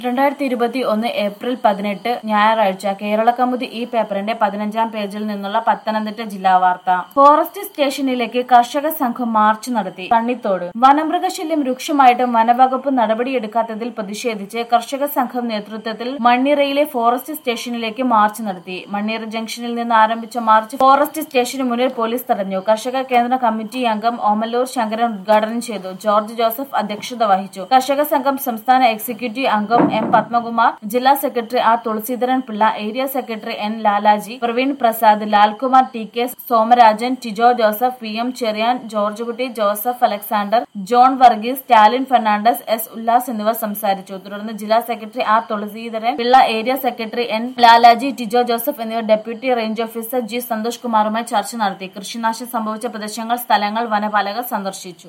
രണ്ടായിരത്തി ഇരുപത്തി ഒന്ന് ഏപ്രിൽ പതിനെട്ട് ഞായറാഴ്ച കേരള കൗമുദി ഈ പേപ്പറിന്റെ പതിനഞ്ചാം പേജിൽ നിന്നുള്ള പത്തനംതിട്ട ജില്ലാ വാർത്ത ഫോറസ്റ്റ് സ്റ്റേഷനിലേക്ക് കർഷക സംഘം മാർച്ച് നടത്തി കണ്ണിത്തോട് വനമൃഗശല്യം രൂക്ഷമായിട്ടും വനവകുപ്പ് നടപടിയെടുക്കാത്തതിൽ പ്രതിഷേധിച്ച് കർഷക സംഘം നേതൃത്വത്തിൽ മണ്ണിറയിലെ ഫോറസ്റ്റ് സ്റ്റേഷനിലേക്ക് മാർച്ച് നടത്തി മണ്ണിറ ജംഗ്ഷനിൽ നിന്ന് ആരംഭിച്ച മാർച്ച് ഫോറസ്റ്റ് സ്റ്റേഷന് മുന്നിൽ പോലീസ് തടഞ്ഞു കർഷക കേന്ദ്ര കമ്മിറ്റി അംഗം ഓമല്ലൂർ ശങ്കരൻ ഉദ്ഘാടനം ചെയ്തു ജോർജ് ജോസഫ് അധ്യക്ഷത വഹിച്ചു കർഷക സംഘം സംസ്ഥാന എക്സിക്യൂട്ടീവ് അംഗം എം പത്മകുമാർ ജില്ലാ secretary R Thulaseedharan Pillai area secretary N Lalaji Praveen Prasad Lalkumar T K Somarajan Tijo Joseph P M Cherian George Kutty Joseph Alexander John Varghese Stalin Fernandes S Ullas എന്നിവർ സംസാരിച്ചു തുടർന്ന് ജില്ലാ secretary R Thulaseedharan Pillai area secretary N Lalaji Tijo Joseph എന്നിവർ deputy range officer G Santhosh കുമാറുമായി ചർച്ച നടത്തി കൃഷിനാശം സംഭവിച്ച പ്രദേശങ്ങൾ സ്ഥലങ്ങൾ വനപാലകർ സന്ദർശിച്ചു